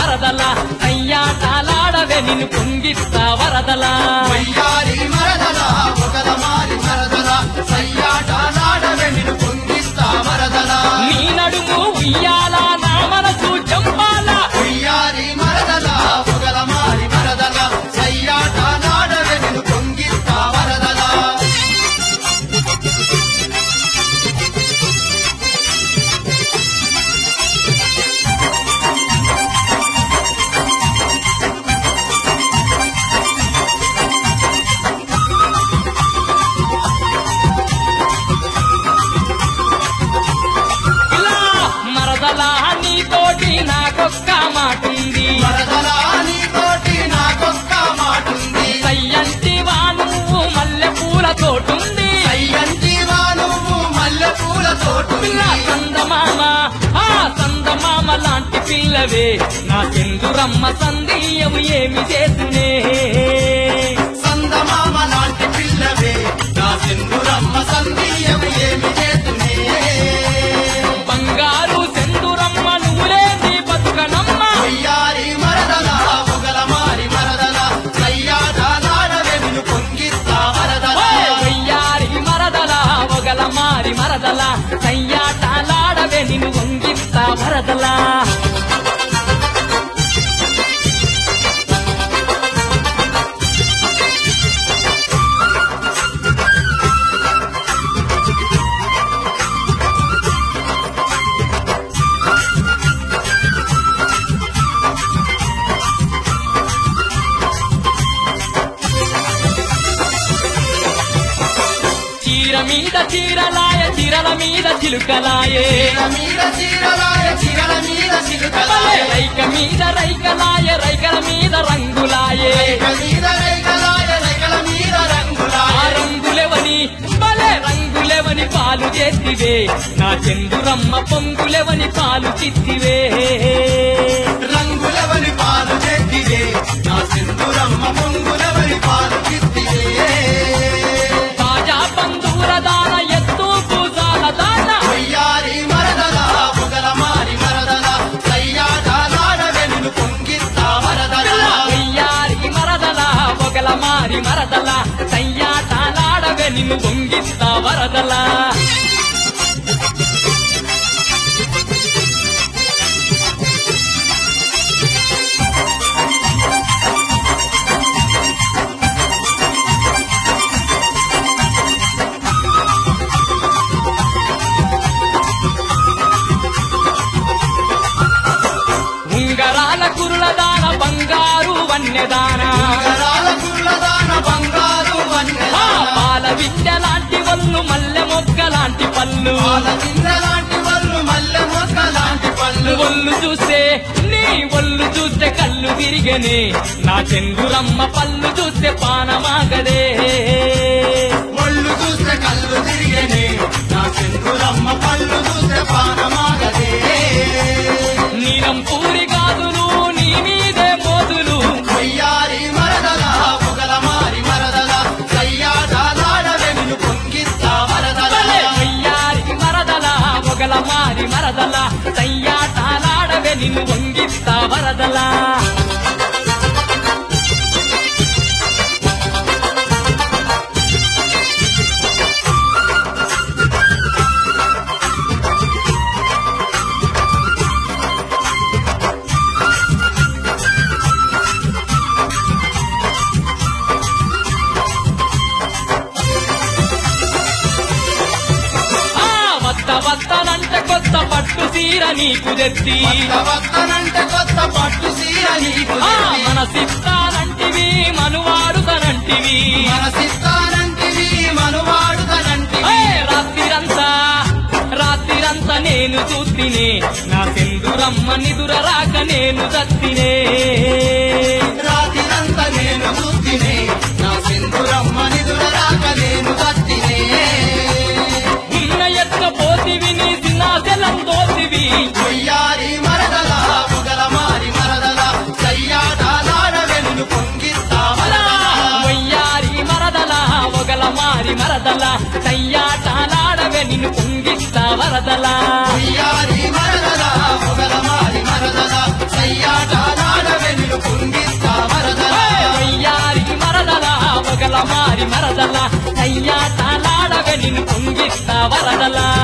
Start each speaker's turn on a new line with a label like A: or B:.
A: వరదల అయ్యాటాలాడవే నిన్ను పొంగిస్తా వరదల
B: వయ్యారి మరదల ఒకల మారి మరదల సయ్యాటాలాడవే నిన్ను పొంగిస్తా మరదల
A: నీ నడుము ఉయ్యాల నా మనసు చంపాల
B: వయ్యారి మరదల ఒకల మారి మరదల సయ్యాటాలాడవే నిన్ను పొంగిస్తా మరదల
A: ఇలా మరదల నీతోటి నాకొక్క మాటుంది
B: మరదల నీతోటి నాకొక్క మాటుంది
A: సయ్యంటివా నువ్వు మల్లె పూల తోటుంది
B: అయ్యంటివా నువ్వు మల్లెపూల తోటుంది
A: పిల్ల సందమామ ఆ సందమామ లాంటి పిల్లవే నా సింధురమ్మ సందీయము ఏమి చేసినే
B: సందమామ లాంటి పిల్లవే నా సింధురమ్మ సందీయం ఏమి చేతునే
A: బంగారు సింధురమ్మ నువ్వులేని బతుకనమ్మ
B: వయ్యారి మరదల పొగల మారి మరదల సయ్యాటాలాడవే నిన్ను పొంగిస్తా మరదల
A: వయ్యారి మరదల ఒగల మారి మరదల సయ్యాటాలాడవే నిన్ను వంగిస్తా వరదల చీర మీద చీరలాయ చీరల మీద చిలుకలాయే
B: చీర మీద చీరలాయ చీరల మీద చిలుకలాయ
A: రైక మీద రైకలాయ రైకల మీద రంగులాయే
B: రేఖ మీద రేఖలాయ రేఖల మీద
A: ఆ
B: రంగులాయ
A: రంగులెవని భలే రంగులెవని పాలు చేతివే నా చందురమ్మ పొంగులెవని పాలు చిత్తివే
B: రంగులవని పాలు చెట్టిదే నా సింధురమ్మ పొంగులవని పాలు చిత్తిదే
A: తాజా పందూర దాన ఎత్తు పూజాల దాన
B: వయ్యారి మరదల పొగల మారి మరదల సయ్యాటాలాడవే నిన్ను పొంగిస్తా మరదల
A: వెయ్యారి మరదల పొగల మారి మరదల సయ్యాటాలాడవే నిన్ను వంగిస్తా వరదల ఉంగరాల కురుల దాన బంగారు వన్నెదాన
B: నగరాల గుళ్ళదాన బంగారు
A: ఆ
B: వన్నెదాన
A: పాల విద్య లాంటి వల్లు మల్లె మొగ్గ లాంటి పళ్ళు
B: పాల గిన్నెలాంటి వల్లు మల్లె మొక్క లాంటి పళ్ళు
A: ఒళ్ళు చూస్తే నీ ఒళ్ళు చూస్తే కళ్ళు విరిగనే నా చందురమ్మ పళ్ళు చూస్తే పానమాగదే
B: ఒళ్ళు చూస్తే కళ్ళు తిరిగనే నా సింధురమ్మ పళ్ళు చూస్తే పానమాగదే
A: నీలం పూరి గాజులు నీ మీదే మోదులు
B: వయ్యారి మరదల పొగల మారి మరదల సయ్యాటాలాడవే నిన్ను పొంగిస్తా మరదల
A: భలే వయ్యారి మరదల ఒగల మారి మరదల సయ్యాటాలాడవే నిన్ను వంగిస్తా వరదల ఆ వత్త వత్తనంటే కొత్త పట్టు సీర నీకు తెచ్చి
B: కొత్త వత్తనంటే కొత్త పట్టు సీర నీకు
A: ఆ
B: తెచ్చి.
A: మనసిస్తానంటివి మనువాడుతనంటివి
B: మనసిస్తానంటివి మనువాడుతనంటివి
A: ఏ రాత్రిరంతా రాత్రిరంతా నేను చూతినే నా సింధురమ్మ నిదుర రాక నేను చత్తినే
B: రాత్రిరంతా నేను చూస్తేనే నా సింధురమ్మ నిధుల రాక నేను కత్తినే
A: ఉన్న ఎత్త పోతివి నీ సినాశలం దోతివి
B: కొయ్యారి మరదల పొగల మారి మరదల సయ్యాటాలాడవే నిన్ను పొంగిస్తా
A: అలా
B: మరదల
A: వయ్యారి మరదల ఒగల మారి మరదల సయ్యాటాలాడవే నిన్ను పొంగిస్తా వరదల
B: కొయ్యారి మరదల పొగల మారి మరదల సయ్యాటాలాడవే
A: వరదలా కయ్యా తాలాడవే నిన్ను పొంగిస్తా వరదలా